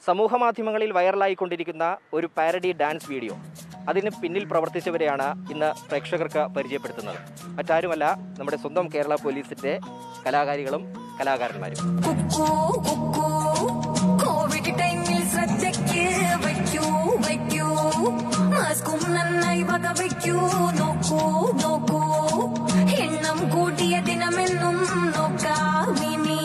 സമൂഹ മാധ്യമങ്ങളിൽ വൈറലായിക്കൊണ്ടിരിക്കുന്ന ഒരു പാരഡി ഡാൻസ് വീഡിയോ അതിന് പിന്നിൽ പ്രവർത്തിച്ചവരെയാണ് ഇന്ന് പ്രേക്ഷകർക്ക് പരിചയപ്പെടുത്തുന്നത് മറ്റാരുമല്ല നമ്മുടെ സ്വന്തം കേരള പോലീസിന്റെ കലാകാരികളും കലാകാരന്മാരും കുക്കു കുക്കു കോവിഡ് ടൈമിൽ ശ്രദ്ധയ്ക്ക് വയ്ക്കൂ വയ്ക്കൂ മാസ്കും നന്നായി വക വയ്ക്കൂ നോക്കൂ നോക്കൂ എണ്ണം കൂട്ടിയ ദിനമെന്നും നോക്കാമിനി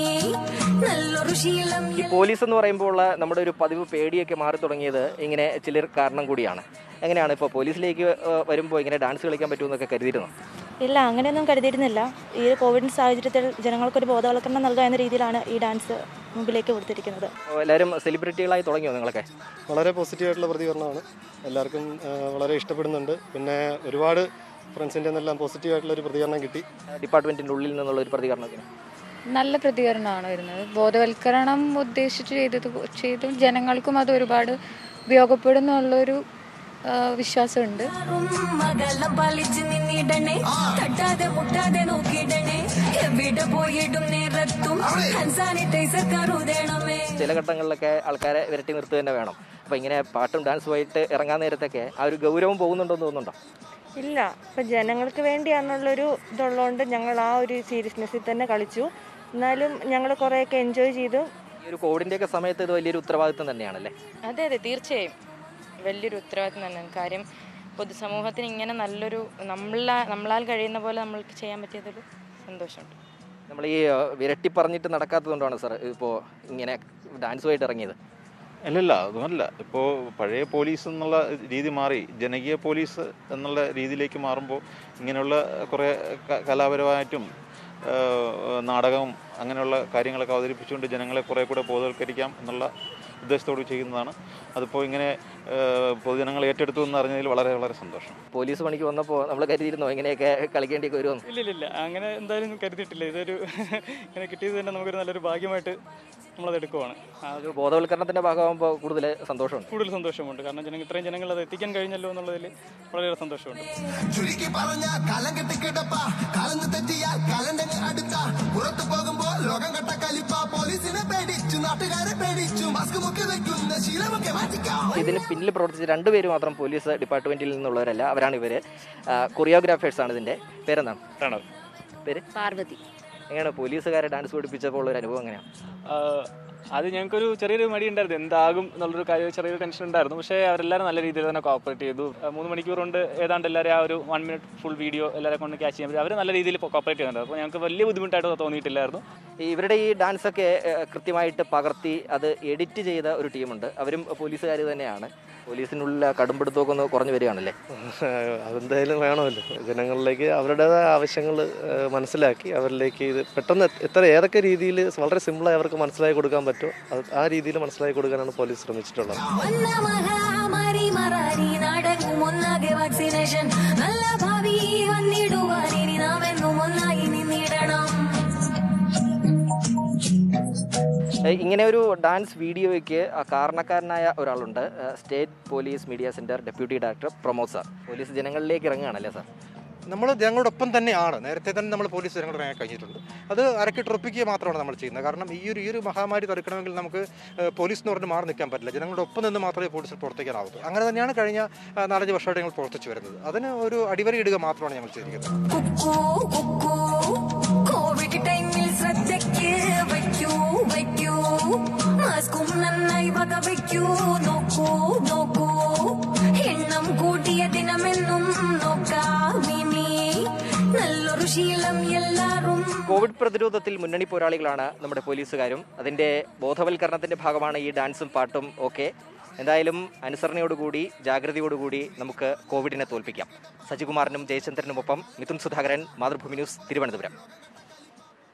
നല്ലൊരു ശീലം ഈ പോലീസ് എന്ന് പറയുമ്പോൾ നമ്മുടെ ഒരു പതിവ് പേടിയൊക്കെ മാറി തുടങ്ങിയത് ഇങ്ങനെ ചിലർ കാരണം കൂടിയാണ് എങ്ങനെയാണ് ഇപ്പോൾ പോലീസിലേക്ക് ഏഹ്, വരുമ്പോൾ ഇങ്ങനെ ഡാൻസ് കളിക്കാൻ പറ്റുമെന്നൊക്കെ കരുതിയിരുന്നു ഇല്ല അങ്ങനെയൊന്നും കരുതിയിരുന്നില്ല ഈ കോവിഡ് സാഹചര്യത്തിൽ ജനങ്ങൾക്കൊരു ബോധവൽക്കരണം നൽകുക എന്ന രീതിയിലാണ് ഈ ഡാൻസ് മുമ്പിലേക്ക് കൊടുത്തിരിക്കുന്നത് എല്ലാവരും സെലിബ്രിറ്റികളായി തുടങ്ങിയോ നിങ്ങളൊക്കെ വളരെ പോസിറ്റീവായിട്ടുള്ള പ്രതികരണമാണ് എല്ലാവർക്കും ആ, വളരെ ഇഷ്ടപ്പെടുന്നുണ്ട് പിന്നെ ഒരുപാട് ഫ്രണ്ട്സിൻ്റെ നിന്നെല്ലാം പോസിറ്റീവായിട്ടുള്ള ഒരു പ്രതികരണം കിട്ടി ഡിപ്പാർട്ട്മെന്റിന്റെ ഉള്ളിൽ നിന്നുള്ള ഒരു പ്രതികരണത്തിന് നല്ല പ്രതികരണമാണ് വരുന്നത് ബോധവൽക്കരണം ഉദ്ദേശിച്ച് ചെയ്തത് ചെയ്തു ജനങ്ങൾക്കും അത് ഒരുപാട് ഉപയോഗപ്പെടുന്നുള്ളൊരു ആ, വിശ്വാസമുണ്ട് മകളം പാലിച്ച് നിന്നിടണേ തട്ടാതെ മുട്ടാതെ നോക്കിയിടണേ എവിടെ പോയിടും നേരത്തും ഹാൻഡ് സാനിറ്റൈസർ കരുതണമേ ചില ഘട്ടങ്ങളിലൊക്കെ ആൾക്കാരെ വിരട്ടി നിർത്തുക തന്നെ വേണം അപ്പോൾ ഇങ്ങനെ പാട്ടും ഡാൻസുമായിട്ട് ഇറങ്ങാൻ നേരത്തൊക്കെ ആ ഒരു ഗൗരവം പോകുന്നുണ്ടോ എന്ന് തോന്നുന്നുണ്ടോ ഇല്ല ഇപ്പം ജനങ്ങൾക്ക് വേണ്ടിയാണെന്നുള്ളൊരു ഇതുള്ളതുകൊണ്ട് ഞങ്ങൾ ആ ഒരു സീരിയസ്നെസ്സിൽ തന്നെ കളിച്ചു എന്നാലും ഞങ്ങൾ കുറേയൊക്കെ എൻജോയ് ചെയ്തു ഈ ഒരു കോവിഡിൻ്റെയൊക്കെ സമയത്ത് ഇത് വലിയൊരു ഉത്തരവാദിത്വം തന്നെയാണല്ലേ അതെ അതെ തീർച്ചയായും വലിയൊരു ഉത്തരവാദിത്വം തന്നെയാണ് കാര്യം പൊതുസമൂഹത്തിന് ഇങ്ങനെ നല്ലൊരു നമ്മളാ നമ്മളാൽ കഴിയുന്ന പോലെ നമ്മൾക്ക് ചെയ്യാൻ പറ്റിയതൊരു സന്തോഷമുണ്ട് നമ്മൾ ഈ ഏഹ്, വിരട്ടി പറഞ്ഞിട്ട് നടക്കാത്തതുകൊണ്ടാണ് സാർ ഇപ്പോൾ ഇങ്ങനെ ഡാൻസുമായിട്ട് ഇറങ്ങിയത് അല്ലല്ല അതുമല്ല ഇപ്പോൾ പഴയ പോലീസ് എന്നുള്ള രീതി മാറി ജനകീയ പോലീസ് എന്നുള്ള രീതിയിലേക്ക് മാറുമ്പോൾ ഇങ്ങനെയുള്ള കുറേ ക- കലാപരമായിട്ടും ആ, നാടകവും അങ്ങനെയുള്ള കാര്യങ്ങളൊക്കെ അവതരിപ്പിച്ചുകൊണ്ട് ജനങ്ങളെ കുറേ കൂടെ ബോധവൽക്കരിക്കാം എന്നുള്ള ഉദ്ദേശത്തോട് ചെയ്യുന്നതാണ് അതിപ്പോൾ ഇങ്ങനെ ആ, പൊതുജനങ്ങൾ ഏറ്റെടുത്തു എന്ന് അറിഞ്ഞതിൽ വളരെ വളരെ സന്തോഷം പോലീസ് പണിക്ക് വന്നപ്പോൾ നമ്മൾ കരുതിയിരുന്നോ ഇങ്ങനെയൊക്കെ കളിക്കേണ്ടിയൊക്കെ വരുമെന്ന് ഇല്ല ഇല്ല ഇല്ല അങ്ങനെ എന്തായാലും കരുതിയിട്ടില്ല ഇതൊരു ഇങ്ങനെ കിട്ടിയത് തന്നെ നമുക്കൊരു നല്ലൊരു ഭാഗ്യമായിട്ട് നമ്മളത് എടുക്കുവാണ് ആ, ഒരു ബോധവൽക്കരണത്തിന്റെ ഭാഗമാകുമ്പോൾ കൂടുതൽ സന്തോഷമുണ്ട് കൂടുതൽ സന്തോഷമുണ്ട് കാരണം ജനങ്ങൾ ഇത്രയും ജനങ്ങൾ അത് എത്തിക്കാൻ കഴിഞ്ഞല്ലോ എന്നുള്ളതിൽ വളരെയേറെ സന്തോഷമുണ്ട് ചുരുക്കി പറഞ്ഞ കാലം കെട്ടി കിടപ്പ കാലന്ന് തെറ്റിയാൽ കാലണ്ടന് അടുത്ത പുറത്തു പോകുമ്പോ ലോകം കെട്ട കലിപ്പ പോലീസിനെ പേടിച്ചു നാട്ടുകാരെ പേടിച്ചു മാസ്ക് മുക്കി വെക്കുന്ന ശീലമൊക്കെ മാറ്റിക്കാം ഇതിന് പിന്നിൽ പ്രവർത്തിച്ച രണ്ടുപേര് മാത്രം പോലീസ് ഡിപ്പാർട്ട്മെന്റിൽ നിന്നുള്ളവരല്ല അവരാണ് ഇവര് കൊറിയോഗ്രാഫേഴ്സ് ആണ് ഇതിന്റെ പേരെന്താണ് പേര് പാർവതി എങ്ങനെയാണ് പോലീസുകാരെ ഡാൻസ് പഠിപ്പിച്ചപ്പോൾ ഉള്ള ഒരു അനുഭവം എങ്ങനെയാണ് അത് ഞങ്ങൾക്കൊരു ചെറിയൊരു മടി ഉണ്ടായിരുന്നു എന്താകും എന്നുള്ളൊരു കാര്യം ചെറിയൊരു ടെൻഷൻ ഉണ്ടായിരുന്നു പക്ഷേ അവരെല്ലാവരും നല്ല രീതിയിൽ തന്നെ കോപ്പറേറ്റ് ചെയ്തു ആ, മൂന്ന് മണിക്കൂർ കൊണ്ട് ഏതാണ്ട് എല്ലാവരും ആ ഒരു വൺ മിനിറ്റ് ഫുൾ വീഡിയോ എല്ലാവരെ കൊണ്ട് ക്യാച്ച് ചെയ്യാൻ പറ്റും അവർ നല്ല രീതിയിൽ കോപ്പറേറ്റ് ചെയ്യുന്നുണ്ട് അപ്പോൾ ഞങ്ങൾക്ക് വലിയ ബുദ്ധിമുട്ടായിട്ട് തോന്നിയിട്ടില്ലായിരുന്നു ഈ ഇവരുടെ ഈ ഡാൻസ് ഒക്കെ ഏഹ്, കൃത്യമായിട്ട് പകർത്തി അത് എഡിറ്റ് ചെയ്ത ഒരു ടീമുണ്ട് അവരും പോലീസുകാർ തന്നെയാണ് പോലീസിനുള്ള കടുംപിടുത്തമൊക്കെ ഒന്ന് കുറഞ്ഞു വരികയാണല്ലേ അതെന്തായാലും വേണമല്ലോ ജനങ്ങളിലേക്ക് അവരുടേതായ ആവശ്യങ്ങൾ മനസ്സിലാക്കി അവരിലേക്ക് ഇത് പെട്ടെന്ന് എത്ര- എത്ര ഏതൊക്കെ രീതിയിൽ വളരെ സിമ്പിളായി അവർക്ക് മനസ്സിലാക്കി കൊടുക്കാൻ പറ്റുമോ അത് ആ രീതിയിൽ മനസ്സിലാക്കി കൊടുക്കാനാണ് പോലീസ് ശ്രമിച്ചിട്ടുള്ളത് വന്ന മഹാമാരി മറാരി നാടകം ഒന്നാകെ വാക്സിനേഷൻ നല്ല ഭാവി വന്നിടുവാൻ ഇനി നാം എന്നും ഒന്നായി നിന്നിടണം ഏഹ്, ഇങ്ങനെ ഒരു ഡാൻസ് വീഡിയോയ്ക്ക് ആ കാരണക്കാരനായ ഒരാളുണ്ട് ഏഹ്, state police media centre deputy director Pramod sir police ജനങ്ങളിലേക്ക് ഇറങ്ങുകയാണല്ലേ സാർ നമ്മൾ ജനങ്ങളോടൊപ്പം തന്നെയാണ് നേരത്തെ തന്നെ നമ്മൾ പോലീസ് ജനങ്ങളോട് ഇറങ്ങാൻ കഴിഞ്ഞിട്ടുണ്ട് അത് അരക്കിട്ടുറപ്പിക്കുക മാത്രമാണ് നമ്മൾ ചെയ്യുന്നത് കാരണം ഈ ഒരു ഈ ഒരു മഹാമാരി തടുക്കണമെങ്കിൽ നമുക്ക് ഏഹ്, പോലീസ് എന്ന് പറഞ്ഞ് മാറി നിൽക്കാൻ പറ്റില്ല ജനങ്ങളുടെ ഒപ്പം നിന്ന് മാത്രമേ പോലീസിൽ പ്രവർത്തിക്കാനാവൂ അങ്ങനെ തന്നെയാണ് കഴിഞ്ഞ ആ, നാലഞ്ച് വർഷമായിട്ട് ഞങ്ങൾ പ്രവർത്തിച്ചു വരുന്നത് അതിന് ഒരു അടിവരി ഇടുക മാത്രമാണ് ഞങ്ങൾ ചെയ്തിരിക്കുന്നത് കുക്കു കുക്കു കോവിഡ് ടൈമിൽ ശ്രദ്ധയ്ക്ക് വയ്ക്കൂ വയ്ക്കൂ മാസ്കും നന്നായി വക വയ്ക്കൂ നോക്കൂ നോക്കൂ എണ്ണം കൂട്ടിയ ദിനമെന്നും നോക്കാമിനി നല്ലൊരു ശീലം എല്ലാരും കോവിഡ് പ്രതിരോധത്തിൽ മുന്നണി പോരാളികളാണ് നമ്മുടെ പോലീസുകാരും അതിന്റെ ബോധവൽക്കരണത്തിന്റെ ഭാഗമാണ് ഈ ഡാൻസും പാട്ടും ഒക്കെ എന്തായാലും അനുസരണയോടുകൂടി ജാഗ്രതയോടുകൂടി നമുക്ക് കോവിഡിനെ തോൽപ്പിക്കാം സജികുമാറിനും ജയചന്ദ്രനുമൊപ്പം മിഥുൻ സുധാകരൻ മാതൃഭൂമി ന്യൂസ് തിരുവനന്തപുരം